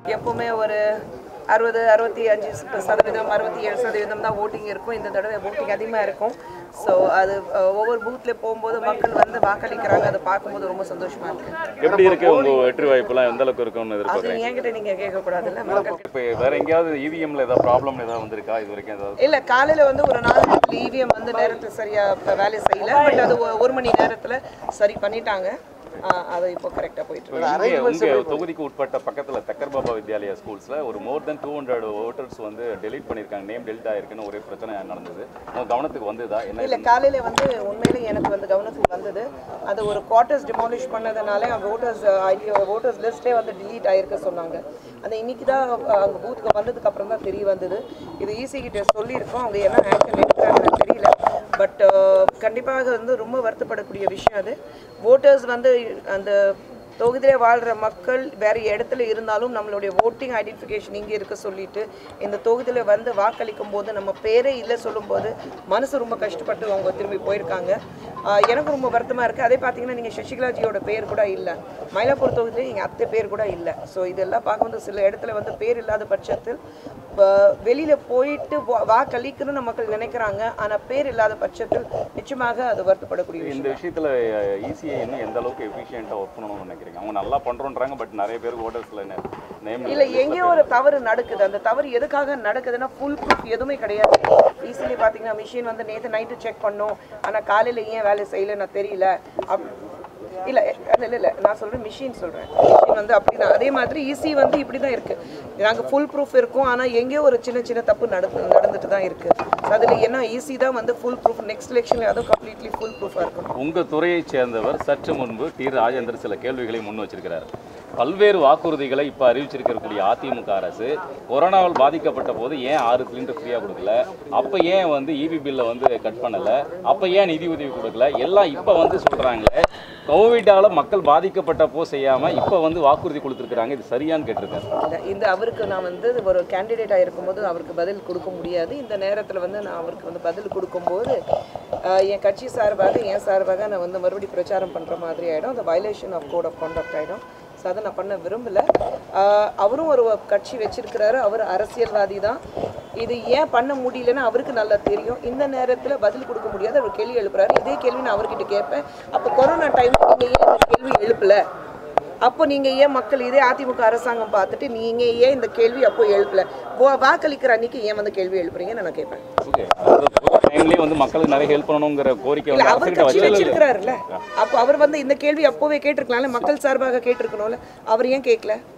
எப்பவுமே ஒரு அறுபது அறுபத்தி அஞ்சு சதவீதம் அறுபத்தி ஏழு சதவீதம் தான் ஓட்டிங் இருக்கும் இந்த தடவை ஓட்டிங் அதிகமாக இருக்கும் ஸோ அது அஹ், ஒவ்வொரு பூத்தில் போகும்போது மக்கள் வந்து வாக்களிக்கிறாங்க அதை பார்க்கும்போது ரொம்ப சந்தோஷமா இருக்கு எப்படி இருக்கு உங்க வெற்றி வாய்ப்புலாம் எந்த அளவுக்கு இருக்கும்னு அது எதிர்பார்க்குறீங்க என்கிட்ட நீங்க கேட்கக்கூடாதுல்ல மக்கள் இப்போ வேற எங்கேயாவது இவிஎம்ல ஏதாவது ப்ராப்ளம் ஏதாவது வந்திருக்கா இது வரைக்கும் ஏதாவது இல்ல காலையில வந்து ஒரு நாலு நேரத்துல இவிஎம் வந்து நேரத்துல சரியா இப்ப வேலை செய்யல பட் அது ஒ- ஒரு மணி நேரத்துல சரி பண்ணிட்டாங்க ஆஹ் அது இப்போ கரெக்டா போயிட்டு இருக்கு இங்கே உங்க தொகுதிக்கு உட்பட்ட பக்கத்துல தக்கர் பாபா வித்யாலயா ஸ்கூல்ஸ்ல ஒரு more than two hundred voters வந்து டெலீட் பண்ணிருக்காங்க நேம் டெலிட் ஆயிருக்குன்னு ஒரே பிரச்சனை நடந்தது உங்க கவனத்துக்கு வந்ததா என்ன இல்ல காலையில வந்து உண்மையிலே எனக்கு வந்து கவனத்துக்கு வந்தது அது ஒரு குவார்ட்டர்ஸ் டிமாலிஷ் பண்ணதுனால ஓட்டர்ஸ் ஐடி ஓட்டர்ஸ் லிஸ்ட்டே வந்து delete ஆயிருக்க சொன்னாங்க அந்த இன்னைக்கு தான் அங்கே பூத்துக்கு வந்ததுக்கு அப்புறம் தான் தெரிய வந்தது இது ஈசி கிட்ட சொல்லியிருக்கோம் அவங்க என்ன ஆக்ஷன் எடுக்கிறாங்கன்னு தெரியல பட் கண்டிப்பாக வந்து ரொம்ப வருத்தப்படக்கூடிய விஷயம் அது ஓட்டர்ஸ் வந்து அந்த தொகுதியிலே வாழ்கிற மக்கள் வேறு இடத்துல இருந்தாலும் நம்மளுடைய ஓட்டிங் ஐடென்டிஃபிகேஷன் இங்கே இருக்க சொல்லிட்டு இந்த தொகுதியில் வந்து வாக்களிக்கும் போது நம்ம பேரே இல்லை சொல்லும்போது மனசு ரொம்ப கஷ்டப்பட்டு அவங்க திரும்பி போயிருக்காங்க ஆஹ் எனக்கு ரொம்ப வருத்தமாக இருக்குது அதே பார்த்தீங்கன்னா நீங்கள் சசிகலாஜியோட பேர் கூட இல்லை மயிலாப்பூர் தொகுதியிலே எங்கள் அத்தை பேர் கூட இல்லை ஸோ இதெல்லாம் பார்க்கும்போது சில இடத்துல வந்து பேர் இல்லாத பட்சத்தில் வெளியில் போயிட்டு வா- வாக்களிக்கணும்னு மக்கள் நினைக்கிறாங்க ஆனால் பேர் இல்லாத பட்சத்தில் நிச்சயமாக அது வருத்தப்படக்கூடிய விஷயம் இந்த விஷயத்துல ஈஸியை இன்னும் எந்த அளவுக்கு எஃபிஷியண்டா ஒர்க் பண்ணணும்னு நினைக்கிறீங்க அவங்க நல்லா பண்றோன்றாங்க பட் நிறைய பேர் ஓட்டர்ஸ்ல நேம் இல்ல எங்கேயோ ஒரு தவறு நடக்குது அந்த தவறு எதுக்காக நடக்குதுன்னா ஃபுல் ப்ரூஃப் எதுவுமே கிடையாது ஈஸிலி பாத்தீங்கன்னா மிஷின் வந்து நேத்து நைட்டு செக் பண்ணோம் ஆனா காலையில ஏன் வேலை செய்யல நான் தெரியல அப் இல்ல இல்ல இல்ல இல்ல நான் சொல்றேன் மிஷின் சொல்றேன் மிஷின் வந்து அப்படிதான் அதே மாதிரி ஈஸி வந்து இப்படிதான் இருக்கு நாங்க ஃபுல் ப்ரூஃப் இருக்கும் ஆனா எங்கேயோ ஒரு சின்ன சின்ன தப்பு நடந்து நடந்துட்டு தான் இருக்கு அதுல என்ன ஈஸி தான் வந்து ஃபுல் ப்ரூஃப் நெக்ஸ்ட் எலெக்ஷன்ல அதுவும் கம்ப்ளீட்லி ஃபுல் ப்ரூஃபா இருக்கணும் உங்க துறையைச் சேர்ந்தவர் சற்று முன்பு டி ராஜேந்தர் சில கேள்விகளை முன் வச்சிருக்கிறார் பல்வேறு வாக்குறுதிகளை இப்போ அறிவிச்சிருக்கக்கூடிய அதிமுக அரசு கொரோனாவால் பாதிக்கப்பட்ட போது ஏன் ஆறு சிலிண்டர் ஃப்ரீயாக கொடுக்கல அப்போ ஏன் வந்து இபி பில்லை வந்து கட் பண்ணலை அப்போ ஏன் நிதி உதவி கொடுக்கல எல்லாம் இப்போ வந்து சொல்கிறாங்களே கோவிட்டால மக்கள் பாதிக்கப்பட்டப்போ செய்யாமல் இப்போ வந்து வாக்குறுதி கொடுத்துருக்குறாங்க இது சரியான்னு கேட்டிருக்காரு இல்ல, இந்த அவருக்கு நான் வந்து ஒரு கேண்டிடேட்டாக இருக்கும்போது அவருக்கு பதில் கொடுக்க முடியாது இந்த நேரத்தில் வந்து நான் அவருக்கு வந்து பதில் கொடுக்கும்போது ஆஹ், என் கட்சி சார்பாக என் சார்பாக நான் வந்து மறுபடியும் பிரச்சாரம் பண்ணுற மாதிரி ஆகிடும் அந்த violation of code of conduct ஆகிடும் ஸோ அதை நான் பண்ண விரும்பல ஆஹ், அவரும் ஒரு கட்சி வச்சிருக்கிறாரு அவர் அரசியல்வாதி தான் இது ஏன் பண்ண முடியலன்னு அவருக்கு நல்லா தெரியும் இந்த நேரத்தில் பதில் கொடுக்க முடியாது அவர் கேள்வி எழுப்புறாரு இதே கேள்வி நான் அவர்கிட்ட கேட்பேன் அப்போ கொரோனா டைமில் நீங்கள் ஏன் இந்த கேள்வி எழுப்பல அப்போ நீங்க ஏன் மக்கள் இதே அதிமுக அரசாங்கம் பார்த்துட்டு நீங்க ஏன் இந்த கேள்வி அப்போ எழுப்பல வா- வாக்களிக்கிற அன்னைக்கு ஏன் வந்து கேள்வி எழுப்புறீங்கன்னு நான் கேட்பேன் ஓகே டைம்லேயே வந்து மக்களுக்கு நிறைய ஹெல்ப் பண்ணணுங்கிற கோரிக்கை இல்ல வந்து அவர் அரசுகிட்ட கட்சி வச்சு வச்சிருக்கிறாருல்ல அப்போ அவர் வந்து இந்த கேள்வி அப்போவே கேட்டிருக்கலாம்ல மக்கள் சார்பாக கேட்டிருக்கணும்ல அவர் ஏன் கேட்கல